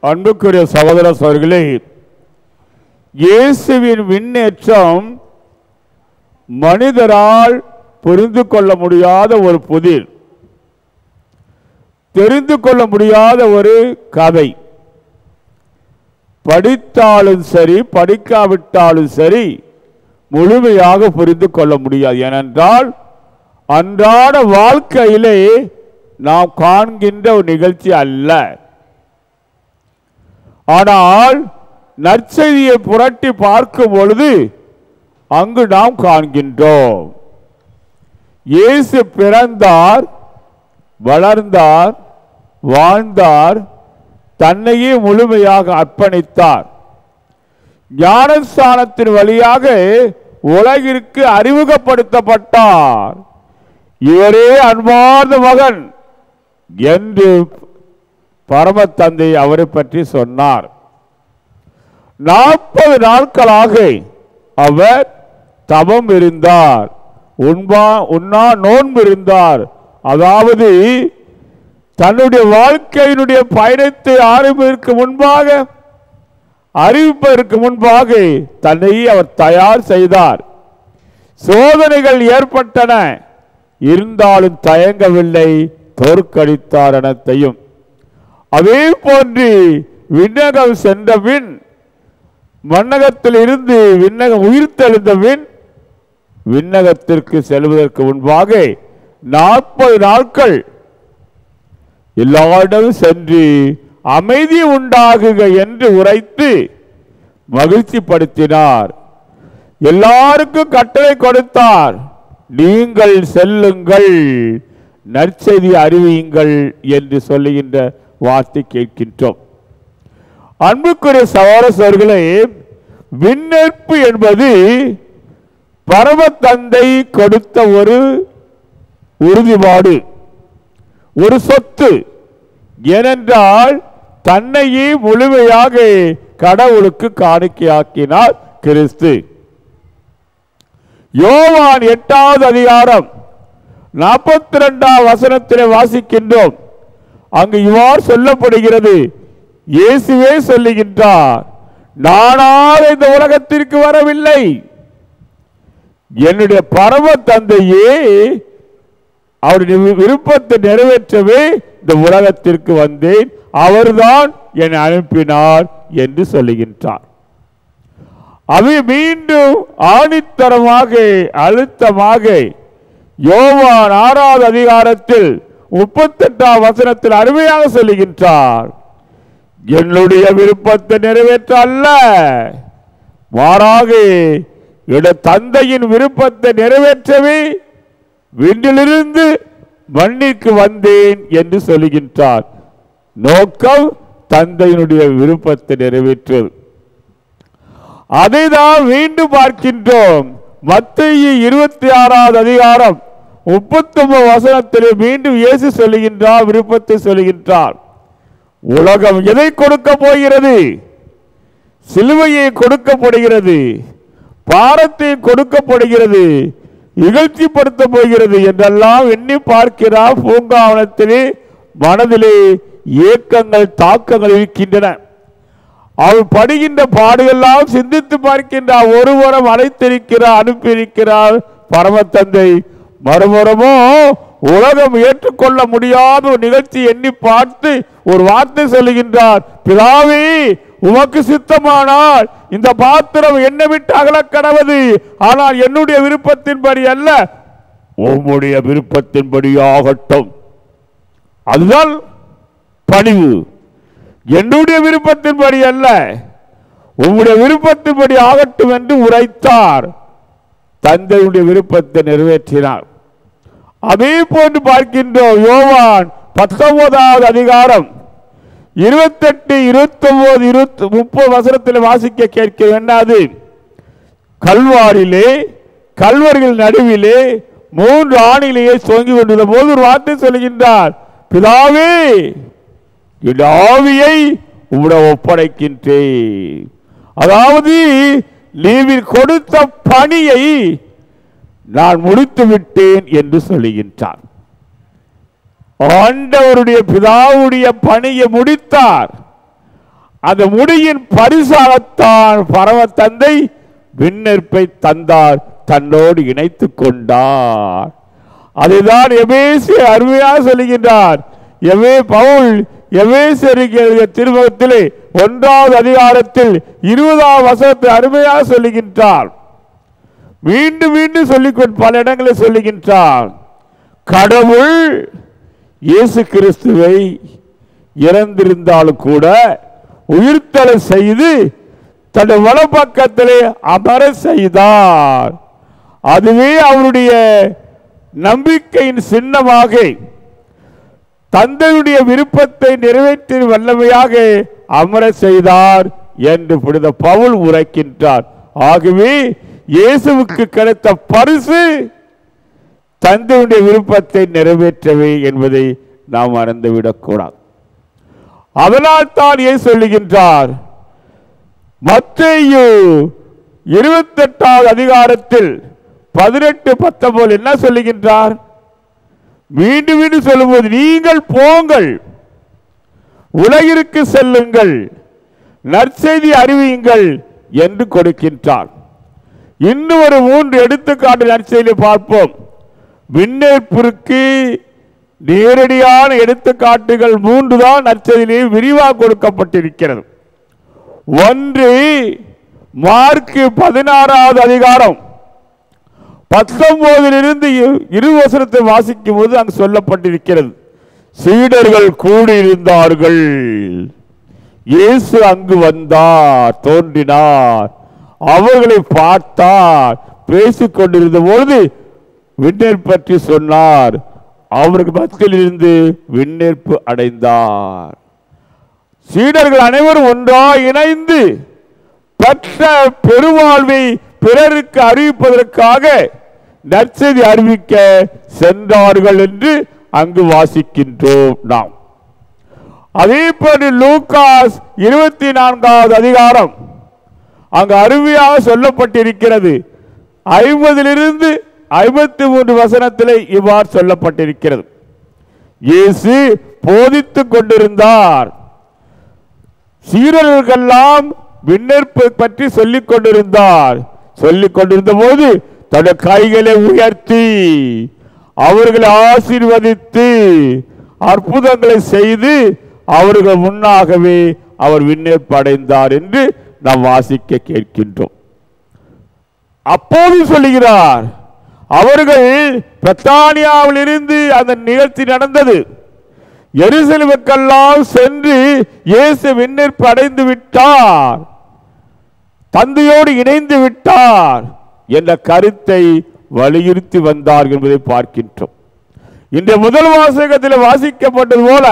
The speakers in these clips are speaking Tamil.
அன்புக்குரிய சகோதர சோர்களே இயேசுவின் விண்ணேற்றம் மனிதரால் புரிந்து கொள்ள முடியாத ஒரு புதிர் தெரிந்து கொள்ள முடியாத ஒரு கதை படித்தாலும் சரி படிக்காவிட்டாலும் சரி முழுமையாக புரிந்து கொள்ள முடியாது ஏனென்றால் அன்றாட வாழ்க்கையிலே நாம் காண்கின்ற ஒரு நிகழ்ச்சி அல்ல ஆனால் நற்செய்தியை புரட்டி பார்க்கும் பொழுது அங்கு நாம் காண்கின்றோம் இயேசு பிறந்தார் வளர்ந்தார் வாழ்ந்தார் தன்னையே முழுமையாக அர்ப்பணித்தார் ஞானஸ்தானத்தின் வழியாக உலகிற்கு அறிமுகப்படுத்தப்பட்டார் இவரே அன்பார்ந்த மகன் என்று பரம தந்தை அவரை பற்றி சொன்னார் நாற்பது நாட்களாக அவர் தவம் இருந்தார் உண்பா உண்ணா நோன்பு இருந்தார் அதாவது தன்னுடைய வாழ்க்கையினுடைய பயணத்தை ஆரம்பிப்பதற்கு முன்பாக அறிவிப்பதற்கு முன்பாக தன்னை அவர் தயார் செய்தார் சோதனைகள் ஏற்பட்டன இருந்தாலும் தயங்கவில்லை தோற்கடித்தார் அனைத்தையும் அதே போன்று விண்ணகம் சென்ற பின் மன்னகத்தில் இருந்து விண்ணகம் உயிர்த்தெழுந்த பின் விண்ணகத்திற்கு செல்வதற்கு முன்பாக நாற்பது நாட்கள் எல்லாரிடமும் சென்று அமைதி உண்டாகுக என்று உரைத்து மகிழ்ச்சிப்படுத்தினார் எல்லாருக்கும் கட்டளை கொடுத்தார் நீங்கள் செல்லுங்கள் நற்செய்தி அறிவியுங்கள் என்று சொல்லுகின்ற வார்த்தை கேட்கின்றோம் அன்புக்குரிய சகோதரர்களே விண்ணேற்பு என்பது பரம தந்தை கொடுத்த ஒரு உறுதிப்பாடு ஒரு சொத்து ஏனென்றால் தன்னையே முழுமையாக கடவுளுக்கு காணிக்கையாக்கினார் கிறிஸ்து யோவான் எட்டாவது அதிகாரம் நாற்பத்தி ரெண்டாம் வசனத்திலே வாசிக்கின்றோம் அங்கு இவ்வாறு சொல்லப்படுகிறது இயேசுவே சொல்லுகின்றார் நானாக இந்த உலகத்திற்கு வரவில்லை என்னுடைய பரம தந்தையே அவருடைய வி- விருப்பத்தை நிறைவேற்றவே இந்த உலகத்திற்கு வந்தேன் அவர்தான் என்னை அனுப்பினார் என்று சொல்லுகின்றார் அவை மீண்டும் ஆணித்தரமாக அழுத்தமாக யோவான் ஆறாவது அதிகாரத்தில் முப்பத்தெட்டாம் வசனத்தில் அருமையாக சொல்லுகின்றார் என்னுடைய விருப்பத்தை நிறைவேற்ற அல்ல மாறாக இட தந்தையின் விருப்பத்தை நிறைவேற்றவே விண்ணிலிருந்து மண்ணிற்கு வந்தேன் என்று சொல்லுகின்றார் நோக்கம் தந்தையினுடைய விருப்பத்தை நிறைவேற்றுவது அதை தான் மீண்டும் பார்க்கின்றோம் மத்திய இருபத்தி ஆறாவது அதிகாரம் முப்பத்தி ஒன்பது வசனத்திலே மீண்டும் இயேசு சொல்லுகின்றார் விருப்பத்தை சொல்லுகின்றார் உலகம் எதை கொடுக்க போகிறது சிலுவையை கொடுக்கப்படுகிறது பாரத்தை கொடுக்கப்படுகிறது இகழ்ச்சிப்படுத்த போகிறது என்றெல்லாம் எண்ணி பார்க்கிறார் பூங்காவனத்திலே மனதிலே ஏக்கங்கள் தாக்கங்கள் இருக்கின்றன அவள் படுகின்ற பாடுகள்லாம் சிந்தித்து பார்க்கின்றார் ஒருவரம் அழைத்திருக்கிறார் அனுப்பியிருக்கிறார் பரமத்தந்தை மறுபுறமோ உலகம் ஏற்றுக்கொள்ள முடியாத ஒரு நிகழ்ச்சி எண்ணி பார்த்து ஒரு வார்த்தை சொல்லுகின்றார் பிதாவே உமக்கு சித்தமானால் இந்த பாத்திரம் என்னை விட்டு அகலக் கடவது ஆனால் என்னுடைய விருப்பத்தின்படி அல்ல உம்முடைய விருப்பத்தின்படி ஆகட்டும் அதுதான் பணிவு என்னுடைய விருப்பத்தின்படி அல்ல உம்முடைய விருப்பத்தின்படி ஆகட்டும் என்று உரைத்தார் தந்தையுடைய விருப்பத்தை நிறைவேற்றினார் அதே போன்று பார்க்கின்றோம் யோவான் பத்தொன்பதாவது அதிகாரம் இருபத்தெட்டு இருபத்தொன்பது இருபத்தி முப்பது வசனத்தில் வாசிக்க கேட்க வேண்டாது கல்வாரிலே கல்வர்கள் நடுவிலே மூன்று ஆணிலேயே தொங்கி கொண்டிருந்த போது ஒரு வார்த்தை சொல்கின்றார் பிதாவே என் ஆவியை உம்மிடம் ஒப்படைக்கின்றேன் அதாவது நீவிர் கொடுத்த பணியை நான் முடித்து விட்டேன் என்று சொல்லுகின்றார் ஆண்டவருடைய பிதாவுடைய பணியை முடித்தார் அந்த முடியின் பரிசாகத்தான் பரம தந்தை விண்ணேற்பை தந்தார் தன்னோடு இணைத்துக் கொண்டார் அதுதான் எபேசி அருமையாக சொல்லுகின்றார் எவே பவுல் எவேசியருக்கு திருமுகத்திலே ஒன்றாவது அதிகாரத்தில் இருபதாம் வசனத்தை அருமையாக சொல்லுகின்றார் மீண்டும் மீண்டும் சொல்லிக் பல இடங்களில் சொல்லுகின்றார் கடவுள் இயேசு கிறிஸ்துவை இறந்திருந்தாலும் கூட உயிர்த்தலை செய்து தன் வலப்பக்கத்திலே அமர செய்தார் அதுவே அவருடைய நம்பிக்கையின் சின்னமாக தந்தையுடைய விருப்பத்தை நிறைவேற்றி வல்லமையாக அமர செய்தார் என்று புனித பவுல் உரைக்கின்றார் ஆகவே இயேசுவுக்கு கிடைத்த பரிசு தந்தையுடைய விருப்பத்தை நிறைவேற்றவே என்பதை நாம் மறந்துவிடக்கூடாது அதனால் தான் ஏன் சொல்லுகின்றார் மத்தேயு இருபத்தெட்டாவது அதிகாரத்தில் பதினெட்டு பத்தொன்பது என்ன சொல்லுகின்றார் மீண்டும் மீண்டும் சொல்லும்போது நீங்கள் போங்கள் உலகிற்கு செல்லுங்கள் நற்செய்தி அறிவியுங்கள் என்று கொடுக்கின்றார் இன்னும் ஒரு மூன்று எடுத்துக்காட்டு நற்செய்தி பார்ப்போம் விண்ணேற்பிற்கு நேரடியான எடுத்துக்காட்டுகள் மூன்று தான் நற்செய்தியிலே விரிவாக கொடுக்கப்பட்டிருக்கிறது ஒன்று மார்க்கு பதினாறாவது அதிகாரம் பத்தொன்பதிலிருந்து இரு- இரு வசனத்தை வாசிக்கும் போது அங்கு சொல்லப்பட்டிருக்கிறது சீடர்கள் கூடியிருந்தார்கள் இயேசு அங்கு வந்தார் தோன்றினார் அவர்களை பார்த்தார் பேசிக் கொண்டிருந்த பொழுது விண்ணேற்பு பற்றி சொன்னார் அவருக்கு மத்தியில் இருந்து விண்ணேற்பு அடைந்தார் சீடர்கள் அனைவரும் ஒன்றாய் இணைந்து பெற்ற பெருவாழ்வை பிறருக்கு அறிவிப்பதற்காக நற்செய்தி அறிவிக்க சென்றார்கள் என்று அங்கு வாசிக்கின்றோம் நாம் அதே போன்று லூகாஸ் இருபத்தி நான்காவது அதிகாரம் அங்கு அருமையாக சொல்லப்பட்டிருக்கிறது ஐம்பதிலிருந்து ஐம்பத்தி மூன்று வசனத்திலே இவ்வாறு சொல்லப்பட்டிருக்கிறது இயேசு போதித்துக் கொண்டிருந்தார் சீரர்களுக்கெல்லாம் விண்ணேற்பு பற்றி சொல்லிக் கொண்டிருந்தார் சொல்லிக் கொண்டிருந்த போது தன்னுடைய கைகளை உயர்த்தி அவர்களை ஆசீர்வதித்து அற்புதங்களை செய்து அவர்கள் முன்னாகவே அவர் விண்ணேற்பு அடைந்தார் என்று நாம் வாசிக்க கேட்கின்றோம் அப்போது சொல்லுகிறார் அவர்கள் பெத்தானியாவில் இருந்து அந்த நிகழ்ச்சி நடந்தது எருசலேமுக்கெல்லாம் சென்று இயேசு விண்ணேற்பு அடைந்து விட்டார் தந்தையோடு இணைந்து விட்டார் என்ற கருத்தை வலியுறுத்தி வந்தார்கள் என்பதை பார்க்கின்றோம் இந்த முதல் வாசகத்தில் வாசிக்கப்பட்டது போல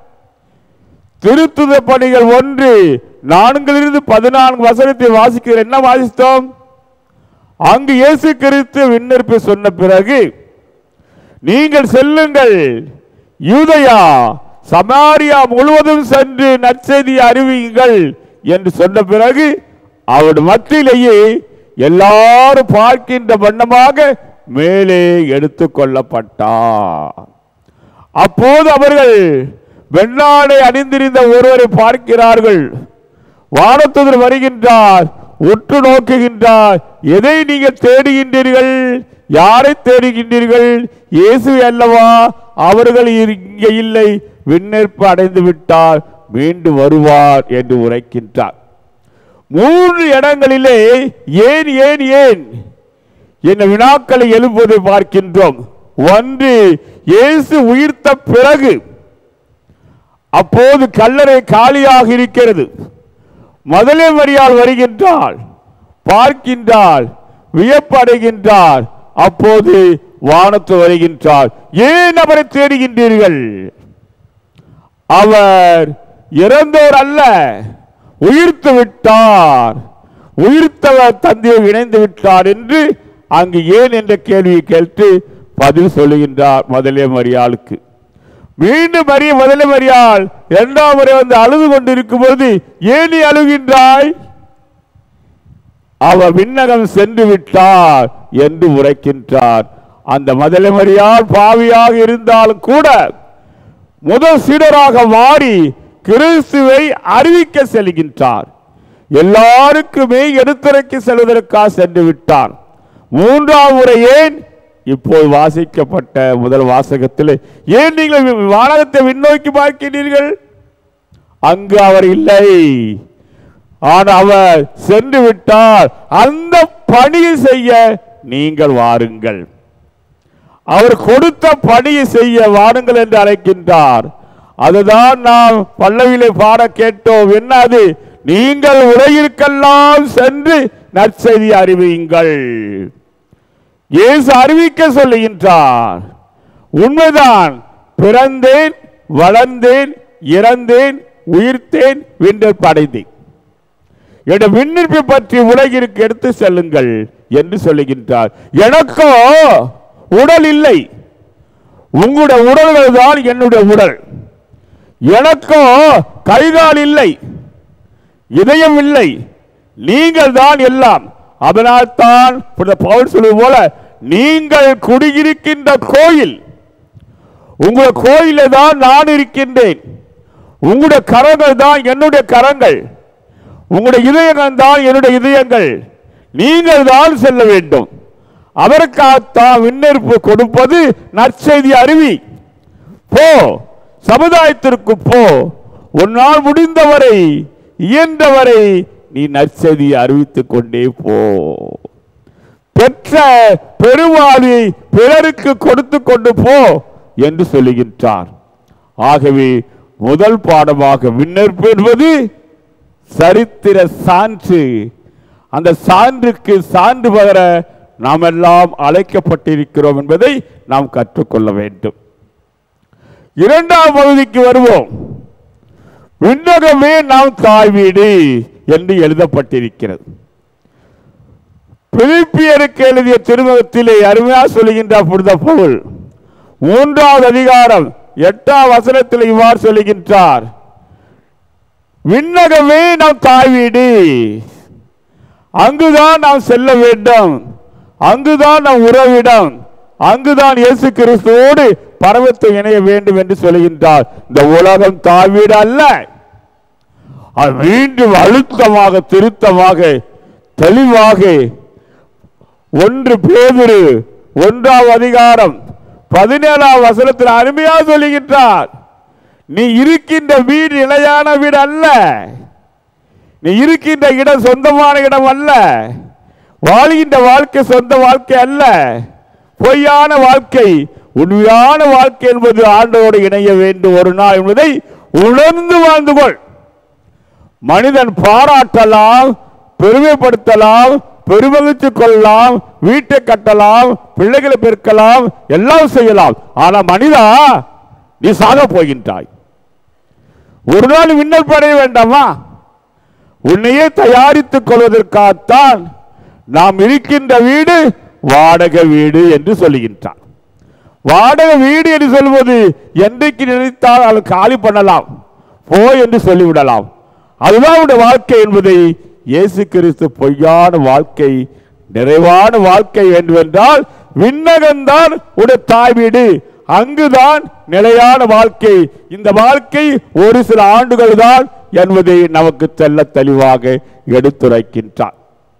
திருத்துத பணிகள் ஒன்று நான்கிலிருந்து பதினான்கு வசனத்தை வாசிக்கிற என்ன வாசித்தோம் அங்கு இயேசு கிறிஸ்து விண்ணேற்பு சொன்ன பிறகு நீங்கள் செல்லுங்கள் யூதயா சமாரியா முழுவதும் சென்று நற்செய்தி அறிவியுங்கள் என்று சொன்ன பிறகு அவருடைய மத்தியிலேயே எல்லாரும் பார்க்கின்ற வண்ணமாக மேலே எடுத்துக் கொள்ளப்பட்டார் அப்போது அவர்கள் வெண்ணாடை அணிந்திருந்த ஒருவரை பார்க்கிறார்கள் வானத்துதர் வருகின்றார் உற்று நோக்குகின்றார் எதை நீங்கள் தேடுகின்றீர்கள் யாரை தேடுகின்றீர்கள் இயேசு அல்லவா அவர்கள் இங்கே இல்லை விண்ணேற்பு அடைந்து விட்டார் மீண்டும் வருவார் என்று உரைக்கின்றார் மூன்று இடங்களிலே ஏன் ஏன் ஏன் என்ற வினாக்களை எழுப்புவதை பார்க்கின்றோம் ஒன்று இயேசு உயிர்த்த பிறகு அப்போது கல்லறை காலியாக இருக்கிறது முதலே மரியாள் வருகின்றாள் பார்க்கின்றாள் வியப்படைகின்றார் அப்போது வானத்து வருகின்றார் ஏன் அவரை தேடுகின்றீர்கள் அவர் இறந்தோர் அல்ல உயிர்த்து விட்டார் உயிர்த்தவர் தந்தையை இணைந்து விட்டார் என்று அங்கு ஏன் என்ற கேள்வியை கேட்டு பதில் சொல்லுகின்றார் முதலே மரியாளுக்கு மீண்டும் மரிய முதலே மரியாள் இரண்டாம் முறை வந்து அழுது கொண்டிருக்கும் போது ஏன் நீ அழுகின்றாய் அவர் விண்ணகம் சென்று விட்டார் என்று உரைக்கின்றார் அந்த மதலைமறியால் பாவியாக இருந்தாலும் கூட முதல் சீடராக மாறி கிறிஸ்துவை அறிவிக்க செல்கின்றார் எல்லாருக்குமே எடுத்துரைக்க செல்வதற்காக சென்று விட்டார் மூன்றாம் முறை ஏன் இப்போது வாசிக்கப்பட்ட முதல் வாசகத்தில் ஏன் நீங்கள் வானகத்தை விண்ணோக்கி பார்க்கிறீர்கள் அங்கு அவர் இல்லை ஆனால் அவர் சென்று விட்டார் அந்த பணியை செய்ய நீங்கள் வாருங்கள் அவர் கொடுத்த பணியை செய்ய வாருங்கள் என்று அழைக்கின்றார் அதுதான் நாம் பல்லவிலே பாட கேட்டோம் என்னது நீங்கள் உலகிற்கெல்லாம் சென்று நற்செய்தி அறிவியுங்கள் இயேசு அறிவிக்க சொல்லுகின்றார் உண்மைதான் பிறந்தேன் வளர்ந்தேன் இறந்தேன் உயிர்த்தேன் விண்டர் படைந்தேன் என்ற விண்ணப்பை பற்றி உலகிற்கு எடுத்து செல்லுங்கள் என்று சொல்லுகின்றார் எனக்கோ உடல் இல்லை உங்களுடைய உடல்கள் தான் என்னுடைய உடல் எனக்கோ கைகால் இல்லை இதயம் இல்லை நீங்கள் தான் எல்லாம் அதனால் தான் புனித பவுல் சொல்வது போல நீங்கள் குடியிருக்கின்ற கோயில் உங்களுடைய கோயிலே தான் நான் இருக்கின்றேன் உங்களுடைய கரங்கள் தான் என்னுடைய கரங்கள் உங்களுடைய இதயங்கள் தான் என்னுடைய இதயங்கள் நீங்கள் தான் செல்ல வேண்டும் அதற்காகத்தான் விண்ணேற்பு கொடுப்பது நற்செய்தி அறிவி போ சமுதாயத்திற்கு போ உன்னால் முடிந்தவரை இயன்றவரை நீ நற்செய்தி அறிவித்துக் கொண்டே போ பெற்ற பெருவாழ்வை பிறருக்கு கொடுத்து கொண்டு போ என்று சொல்லுகின்றார் ஆகவே முதல் பாடமாக விண்ணேற்பு என்பது சரித்திர சான்று அந்த சான்றுக்கு சான்று பகர நாம் எல்லாம் அழைக்கப்பட்டிருக்கிறோம் என்பதை நாம் கற்றுக்கொள்ள வேண்டும் இரண்டாம் பகுதிக்கு வருவோம் விண்ணகமே நாம் தாய் வீடு என்று எழுதப்பட்டிருக்கிறது பிலிப்பியருக்கு எழுதிய திருமுகத்திலே அருமையா சொல்லுகின்ற புனித பவுல் மூன்றாவது அதிகாரம் எட்டாம் வசனத்தில் இவ்வாறு சொல்லுகின்றார் விண்ணகமே நம் தாய் வீடு அங்குதான் நாம் செல்ல வேண்டும் அங்குதான் நம் உறவிடம் அங்குதான் இயேசு கிறிஸ்துவோடு பரவத்தை இணைய வேண்டும் என்று சொல்கின்றார் இந்த உலகம் தாய் வீடு அல்ல அது மீண்டும் அழுத்தமாக திருத்தமாக தெளிவாக ஒன்று பேதுரு ஒன்றாம் அதிகாரம் பதினேழாம் வசனத்தில் அருமையாக சொல்லுகின்றார் நீ இருக்கின்ற வீடு நிலையான வீடு அல்ல நீ இருக்கின்ற இடம் சொந்தமான இடம் அல்ல வாழ்கின்ற வாழ்க்கை சொந்த வாழ்க்கை அல்ல பொய்யான வாழ்க்கை உண்மையான வாழ்க்கை என்பது ஆண்டோடு இணைய வேண்டும் ஒரு நாள் என்பதை உணர்ந்து வாழ்ந்து கொள் மனிதன் பாராட்டலாம் பெருமைப்படுத்தலாம் பெருமகிழ்ச்சி கொள்ளலாம் வீட்டை கட்டலாம் பிள்ளைகளை பெருக்கலாம் எல்லாம் செய்யலாம் ஆனா மனிதா நீ சாக போகின்றாய் ஒரு நாள் மின்னல் படைய வேண்டாமா உன்னையே தயாரித்துக் கொள்வதற்காகத்தான் நாம் இருக்கின்ற வீடு வாடகை வீடு என்று சொல்லுகின்றான் வாடகை வீடு என்று சொல்வது என்றைக்கு நினைத்தால் அதை காலி பண்ணலாம் போ என்று சொல்லிவிடலாம் அதுதான் உடைய வாழ்க்கை என்பதை இயேசு கிறிஸ்து பொய்யான வாழ்க்கை நிறைவான வாழ்க்கை வேண்டுமென்றால் விண்ணகம்தான் உடைய தாய் வீடு அங்குதான் நிலையான வாழ்க்கை இந்த வாழ்க்கை ஒரு சில ஆண்டுகள் தான் என்பதை நமக்கு தெல்ல தெளிவாக எடுத்துரைக்கின்றார்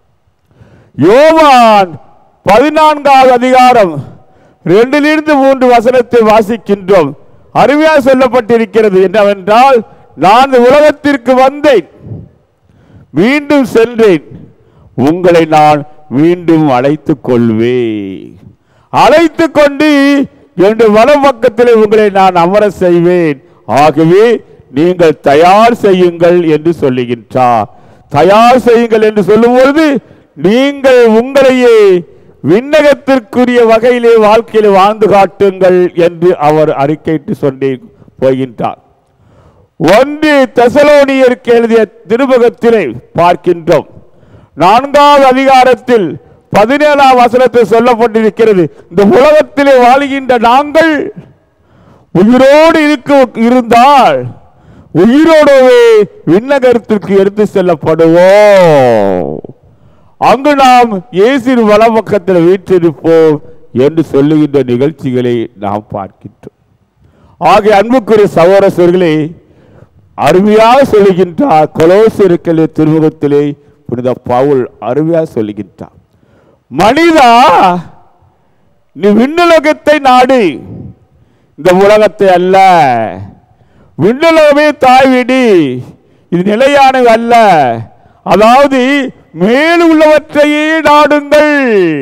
யோவான் பதினான்காவது அதிகாரம் ரெண்டிலிருந்து மூன்று வசனத்தை வாசிக்கின்றோம் அருமையா சொல்லப்பட்டிருக்கிறது என்னவென்றால் நான் இந்த உலகத்திற்கு வந்தேன் மீண்டும் சென்றேன் உங்களை நான் மீண்டும் அழைத்துக் கொள்வேன் அழைத்துக் கொண்டு என்னுடைய வலப்பக்கத்தில் உங்களை நான் அமர செய்வேன் ஆகவே நீங்கள் தயார் செய்யுங்கள் என்று சொல்லுகின்றார் தயார் செய்யுங்கள் என்று சொல்லும்பொழுது நீங்கள் உங்களையே விண்ணகத்திற்குரிய வகையிலே வாழ்க்கையில் வாழ்ந்து காட்டுங்கள் என்று அவர் அறிக்கையிட்டு சொல்லி போகின்றார் ஒன்று தெசலோனியருக்கு எழுதிய திருமுகத்திலே பார்க்கின்றோம் நான்காவது அதிகாரத்தில் பதினேழாம் வசனத்தில் சொல்லப்பட்டிருக்கிறது இந்த உலகத்திலே வாழ்கின்ற நாங்கள் உயிரோடு இருக்க இருந்தால் உயிரோடவே விண்ணகரத்திற்கு எடுத்து செல்லப்படுவோம் அங்கு நாம் இயேசின் வலப்பக்கத்தில் வீற்றிருப்போம் என்று சொல்லுகின்ற நிகழ்ச்சிகளை நாம் பார்க்கின்றோம் ஆகிய அன்புக்குரிய சகோதரர்களே அருமையாக சொல்லுகின்றார் கொலோசிருக்கலே திருமுகத்திலே புனித பவுல் அருமையாக சொல்லுகின்றார் மனிதா நீ விண்ணுலகத்தை நாடு இந்த உலகத்தை அல்ல விண்ணுலகமே தாய் வீடு இது நிலையானது அல்ல அதாவது மேல் உள்ளவற்றையே நாடுங்கள்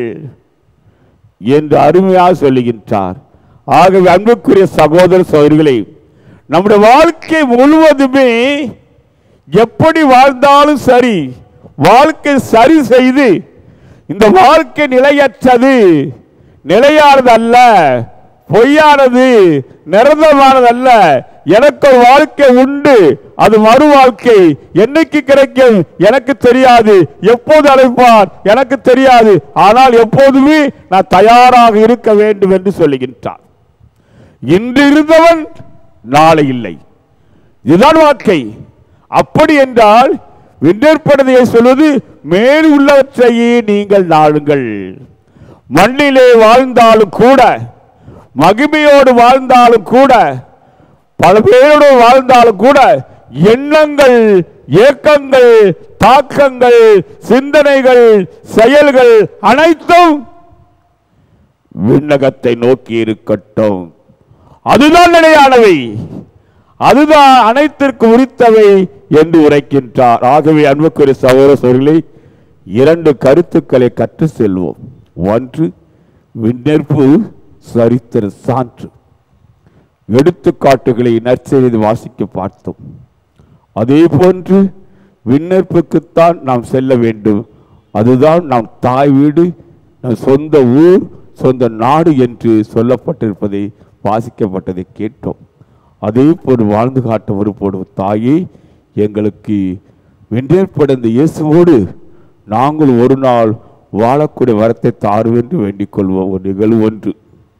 என்று அருமையாக சொல்லுகின்றார் ஆகவே அன்புக்குரிய சகோதர சகோதரிகளே நம்முடைய வாழ்க்கை முழுவதுமே எப்படி வாழ்ந்தாலும் சரி வாழ்க்கை சரி செய்து இந்த வாழ்க்கை நிலையற்றது நிலையானது அல்ல பொய்யானது நிரந்தரமானது அல்ல எனக்கு ஒரு வாழ்க்கை உண்டு அது மறு வாழ்க்கை என்னைக்கு கிடைக்கும் எனக்கு தெரியாது எப்போது அழைப்பார் எனக்கு தெரியாது ஆனால் எப்போதுமே நான் தயாராக இருக்க வேண்டும் என்று சொல்லுகின்றார் இன்று இருந்தவன் நாளை இல்லை இதுதான் வாழ்க்கை அப்படி என்றால் விண்ணற்படுதையை சொல்வது மேல் உள்ளவற்றையே நீங்கள் நாடுங்கள் மண்ணிலே வாழ்ந்தாலும் கூட மகிமையோடு வாழ்ந்தாலும் கூட பல பேரோடு வாழ்ந்தாலும் கூட எண்ணங்கள் ஏக்கங்கள் தாக்கங்கள் சிந்தனைகள் செயல்கள் அனைத்தும் விண்ணகத்தை நோக்கி இருக்கட்டும் அதுதான் நிலையானவை அதுதான் அனைத்திற்கு உரித்தவை என்று உரைக்கின்றார் ஆகவே அன்புக்குரிய சகோதர சோர்களே இரண்டு கருத்துக்களை கற்று செல்வோம் ஒன்று விண்ணேற்பு சரித்திர சான்று எடுத்துக்காட்டுகளை நற்செய்து வாசிக்க பார்த்தோம் அதே போன்று விண்ணேற்புக்குத்தான் நாம் செல்ல வேண்டும் அதுதான் நாம் தாய் வீடு நம் சொந்த ஊர் சொந்த நாடு என்று சொல்லப்பட்டிருப்பதை வாசிக்கப்பட்டதை கேட்டோம் அதே போல் வாழ்ந்து காட்ட ஒருபோடு தாயே எங்களுக்கு வென்றேற்படைந்த இயேசுவோடு நாங்கள் ஒரு நாள் வாழக்கூடிய வரத்தை தாருவென்று வேண்டிக் கொள்வோம் ஒரு நிகழ்வு ஒன்று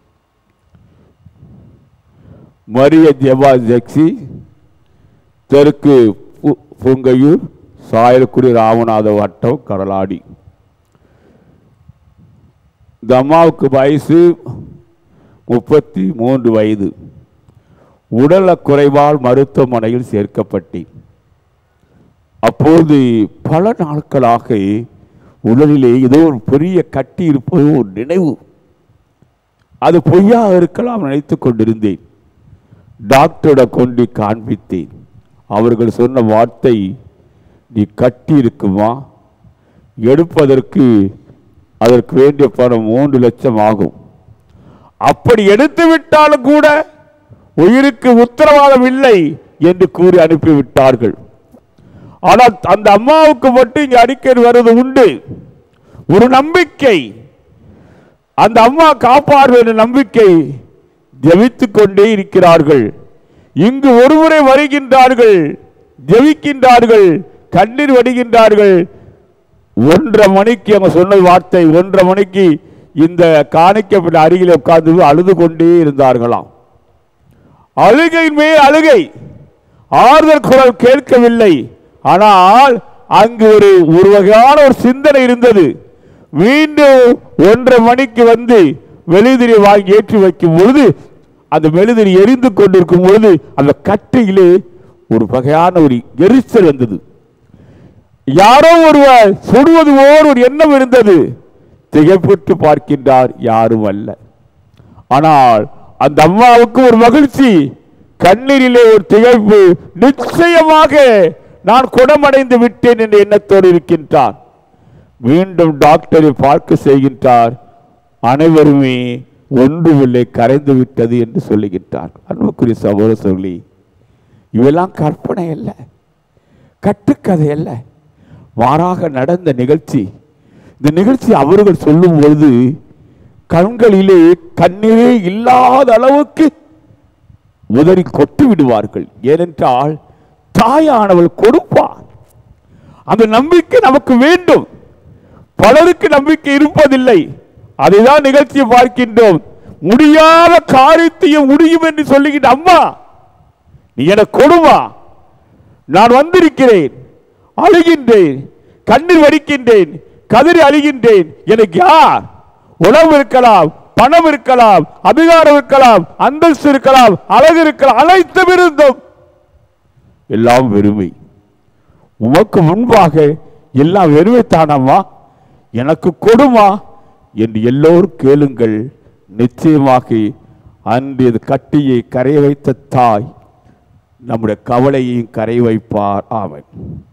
மரிய ஜெபா ஜெக்சி தெற்கு பு- பூங்கையூர் சாயல்குடி ராமநாத வட்டம் கடலாடி இந்த அம்மாவுக்கு வயசு முப்பத்தி மூன்று வயது உடல்நலக் குறைவால் மருத்துவமனையில் சேர்க்கப்பட்டேன் அப்போது பல நாட்களாக உடலிலே ஏதோ ஒரு பெரிய கட்டி இருப்பது ஒரு நினைவு அது பொய்யாக இருக்கலாம் நினைத்துக் கொண்டிருந்தேன் டாக்டரிடம் கொண்டு காண்பித்தேன் அவர்கள் சொன்ன வார்த்தை நீ கட்டி இருக்குமா எடுப்பதற்கு அதற்கு வேண்டிய பணம் மூன்று லட்சம் ஆகும் அப்படி எடுத்து விட்டாலும் கூட உயிருக்கு உத்தரவாதம் இல்லை என்று கூறி அனுப்பிவிட்டார்கள் ஆனால் அந்த அம்மாவுக்கு மட்டும் இங்கே அடிக்கடி வருவது உண்டு ஒரு நம்பிக்கை அந்த அம்மா காப்பார்கள் என்ற நம்பிக்கை ஜெபித்துக் கொண்டே இருக்கிறார்கள் இங்கு ஒருமுறை வருகின்றார்கள் ஜெபிக்கின்றார்கள் கண்ணீர் வடிகின்றார்கள் ஒன்றரை மணிக்கு அவங்க சொன்ன வார்த்தை ஒன்றரை மணிக்கு இந்த காணிக்கப்பட்ட அருகில் உட்கார்ந்து அழுது கொண்டே இருந்தார்களாம் அழுகையின் மேல் அழுகை ஆறுதல் குரல் கேட்கவில்லை ஆனால் அங்கு ஒரு ஒரு வகையான ஒரு சிந்தனை இருந்தது மீண்டும் ஒன்றரை மணிக்கு வந்து மெழுதிரி வாங்கி ஏற்றி வைக்கும் பொழுது அந்த மெழுதிரி எரிந்து கொண்டிருக்கும் பொழுது அந்த கட்டையிலே ஒரு வகையான ஒரு எரிச்சல் வந்தது யாரோ ஒருவர் சுடுவது போல் ஒரு எண்ணம் இருந்தது திகைப்புற்று பார்க்கின்றார் யாரும் அல்ல ஆனால் அந்த அம்மாவுக்கு ஒரு மகிழ்ச்சி கண்ணீரிலே ஒரு திகைப்பு நிச்சயமாக நான் குணமடைந்து விட்டேன் என்ற எண்ணத்தோடு இருக்கின்றார் மீண்டும் டாக்டரை பார்க்க செய்கின்றார் அனைவருமே ஒன்றுமில்லை கரைந்து விட்டது என்று சொல்லுகின்றார் அன்புக்குரிய சகோதர சொல்லி இவெல்லாம் கற்பனை அல்ல கட்டுக்கதை அல்ல மாறாக நடந்த நிகழ்ச்சி இந்த நிகழ்ச்சி அவர்கள் சொல்லும் பொழுது கண்களிலே கண்ணீரே இல்லாத அளவுக்கு உதறி கொட்டி விடுவார்கள் ஏனென்றால் தாயானவள் கொடுப்பார் அந்த நம்பிக்கை நமக்கு வேண்டும் பலருக்கு நம்பிக்கை இருப்பதில்லை அதைதான் நிகழ்ச்சியை பார்க்கின்றோம் முடியாத காரியத்தையும் முடியும் என்று சொல்லுகின்ற அம்மா நீ எனக்கு கொடுமா நான் வந்திருக்கிறேன் அழுகின்றேன் கண்ணீர் வடிக்கின்றேன் கதறி அழுகின்றேன் எனக்கு யார் உணவு இருக்கலாம் பணம் இருக்கலாம் அதிகாரம் இருக்கலாம் அந்தஸ்து இருக்கலாம் அழகு இருக்கலாம் அனைத்தும் இருந்தும் எல்லாம் வெறுமை உமக்கு முன்பாக எல்லாம் வெறுமைத்தானம்மா எனக்கு கொடுமா என்று எல்லோரும் கேளுங்கள் நிச்சயமாக அன்று கட்டியை கரைய வைத்த தாய் நம்முடைய கவலையையும் கரை வைப்பார் ஆமென்